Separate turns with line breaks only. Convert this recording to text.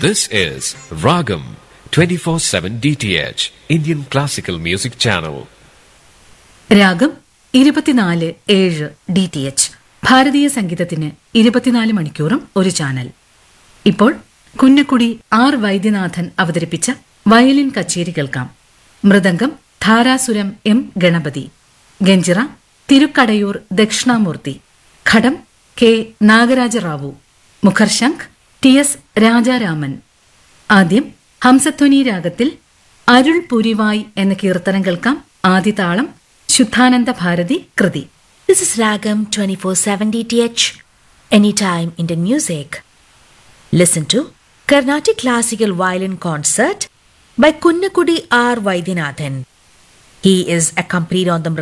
This is Ragam 24/7 DTH Indian Classical Music Channel.
രാഗം ഇരുപത്തിനാല് ഏഴ് ഡി ടി എച്ച് ഭാരതീയ സംഗീതത്തിന് ഇരുപത്തിനാല് മണിക്കൂറും ഒരു ചാനൽ ഇപ്പോൾ കുന്നക്കുടി ആർ വൈദ്യനാഥൻ അവതരിപ്പിച്ച വയലിൻ കച്ചേരി കേൾക്കാം mridangam Dharasuram M Ganapathi ganjira Thirukkadaiyur Dakshinamurthy ghatam K Nagarajarao mukharshankh T S Rajaraman ആദ്യം ഹംസധ്വനി രാഗത്തിൽ അരുൾ പുരിവായ് എന്ന കീർത്തനം കേൾക്കാം ആദിതാളം ശുദ്ധാനന്ദ ഭാരതി കൃതി
This is Ragam 24/7 DTH Anytime Indian Music. Listen to Carnatic Classical Violin Concert by Kunnakudi R. Vaidyanathan. He is accompanied on the